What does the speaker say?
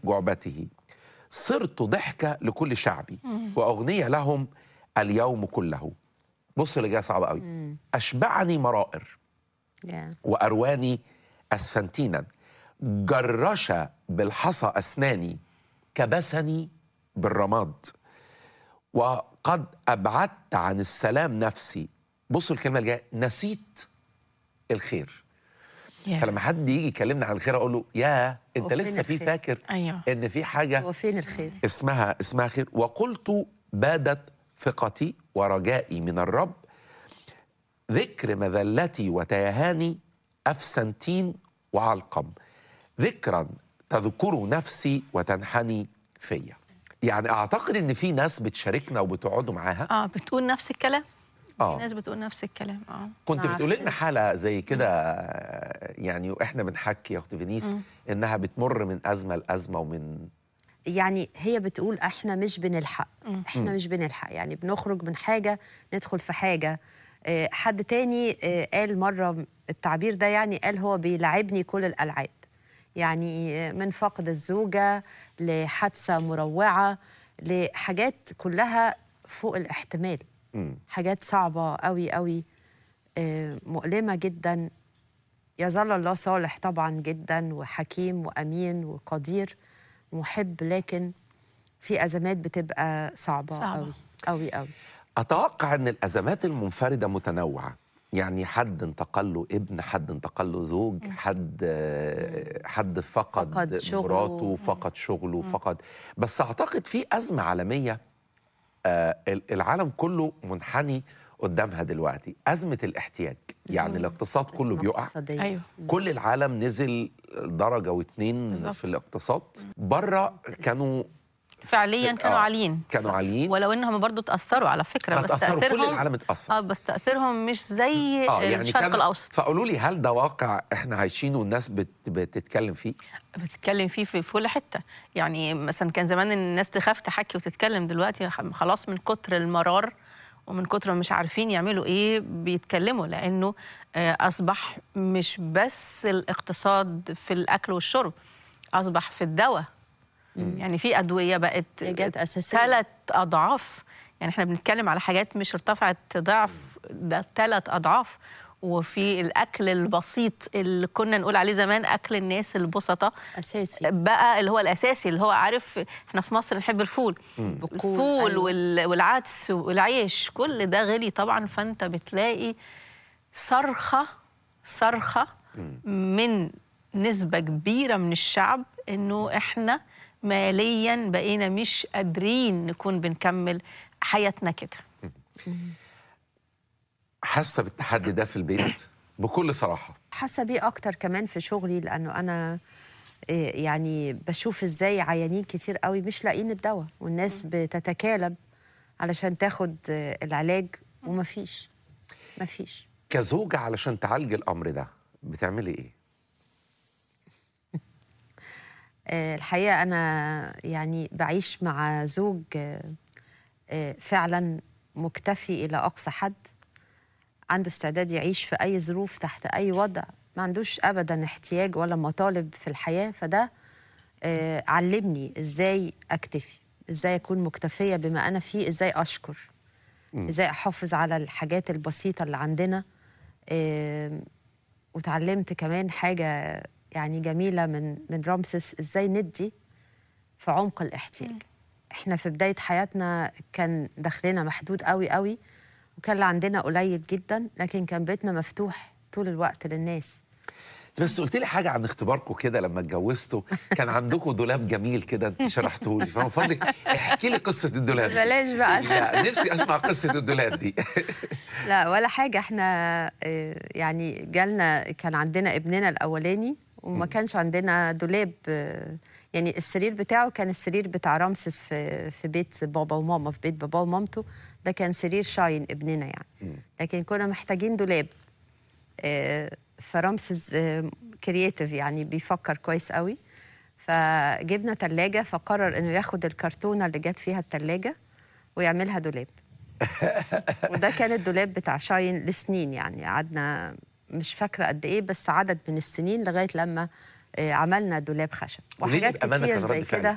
جعبته صرت ضحكة لكل شعبي وأغنية لهم اليوم كله بص اللي جاي صعب قوي أشبعني مرائر يا. وأرواني أسفنتينا جرش بالحصى أسناني كبسني بالرماد وقد أبعدت عن السلام نفسي بصوا الكلمة اللي جاية نسيت الخير يا. فلما حد يجي يكلمنا عن الخير اقول له يا انت وفين لسه في الخير؟ فاكر أيوه. ان في حاجه هو فين الخير اسمها اسمها خير وقلت بادت ثقتي ورجائي من الرب ذكر مذلتي وتيهاني افسنتين وعلقم ذكرا تذكر نفسي وتنحني فيا يعني اعتقد ان في ناس بتشاركنا وبتقعدوا معاها اه بتقول نفس الكلام آه. في ناس بتقول نفس الكلام اه كنت مع بتقول لنا خير. حاله زي كده آه، يعني واحنا بنحكي يا اخت فينيس انها بتمر من ازمه لازمه ومن يعني هي بتقول احنا مش بنلحق احنا مش بنلحق يعني بنخرج من حاجه ندخل في حاجه آه، حد تاني آه، قال مره التعبير ده يعني قال هو بيلعبني كل الالعاب يعني آه، من فقد الزوجه لحادثه مروعه لحاجات كلها فوق الاحتمال حاجات صعبه قوي قوي آه، مؤلمه جدا يظل الله صالح طبعا جدا وحكيم وامين وقدير محب لكن في ازمات بتبقى صعبه, صعبة. قوي قوي قوي اتوقع ان الازمات المنفرده متنوعه يعني حد انتقل له ابن حد انتقل له زوج حد آه، حد فقد, فقد شغله. مراته فقد شغله فقد بس اعتقد في ازمه عالميه آه، ال- العالم كله منحني قدامها دلوقتي ازمه الاحتياج يعني الاقتصاد كله أزمة بيقع اقتصادية. ايوه كل العالم نزل درجه واتنين بالظبط. في الاقتصاد بره كانوا فعليا كانوا آه، عاليين كانوا عاليين ولو انهم برضو تاثروا على فكره بس اتأثروا، كل تاثيرهم العالم اتاثر اه بس تاثيرهم مش زي اه آه يعني الشرق كان الاوسط فقولوا لي هل ده واقع احنا عايشينه والناس بت بتتكلم فيه؟ بتتكلم فيه في في كل حته يعني مثلا كان زمان الناس تخاف تحكي وتتكلم دلوقتي خلاص من كتر المرار ومن كتر ما مش عارفين يعملوا ايه بيتكلموا لانه آه، اصبح مش بس الاقتصاد في الاكل والشرب اصبح في الدواء يعني في ادويه بقت حاجات أساسية. ثلاث اضعاف يعني احنا بنتكلم على حاجات مش ارتفعت ضعف ده ثلاث اضعاف وفي الاكل البسيط اللي كنا نقول عليه زمان اكل الناس البسطاء اساسي بقى اللي هو الاساسي اللي هو عارف احنا في مصر نحب الفول بقول، الفول أيوة. وال- والعدس والعيش كل ده غلي طبعا فانت بتلاقي صرخه صرخه من نسبه كبيره من الشعب انه احنا ماليا بقينا مش قادرين نكون بنكمل حياتنا كده حاسه بالتحدي ده في البيت بكل صراحه حاسه بيه اكتر كمان في شغلي لانه انا إيه، يعني بشوف ازاي عيانين كتير قوي مش لاقيين الدواء والناس بتتكالب علشان تاخد آه، العلاج ومفيش مفيش كزوجه علشان تعالج الامر ده بتعملي ايه؟ آه، الحقيقه انا يعني بعيش مع زوج آه، آه، فعلا مكتفي الى اقصى حد عنده استعداد يعيش في اي ظروف تحت اي وضع ما عندوش ابدا احتياج ولا مطالب في الحياه فده آه، علمني ازاي اكتفي ازاي اكون مكتفيه بما انا فيه ازاي اشكر ازاي احافظ على الحاجات البسيطه اللي عندنا آم، وتعلمت كمان حاجه يعني جميله من من رامسس ازاي ندي في عمق الاحتياج احنا في بدايه حياتنا كان دخلنا محدود قوي قوي وكان اللي عندنا قليل جدا لكن كان بيتنا مفتوح طول الوقت للناس بس قلت لي حاجه عن اختباركم كده لما اتجوزتوا كان عندكم دولاب جميل كده انت شرحته لي فمن فضلك احكي لي قصه الدولاب دي. بلاش بقى لا نفسي اسمع قصه الدولاب دي لا ولا حاجة احنا آه، يعني جالنا كان عندنا ابننا الأولاني وما كانش عندنا دولاب آه، يعني السرير بتاعه كان السرير بتاع رامسس في في بيت بابا وماما في بيت بابا ومامته ده كان سرير شاين ابننا يعني لكن كنا محتاجين دولاب آه، فرامسس كرييتيف يعني بيفكر كويس قوي فجبنا تلاجة فقرر انه ياخد الكرتونة اللي جت فيها التلاجة ويعملها دولاب وده كان الدولاب بتاع شاين لسنين يعني قعدنا مش فاكره قد ايه بس عدد من السنين لغايه لما آه، عملنا دولاب خشب قولي لي وحاجات بأمانة كتير كان زي رد فعلك كده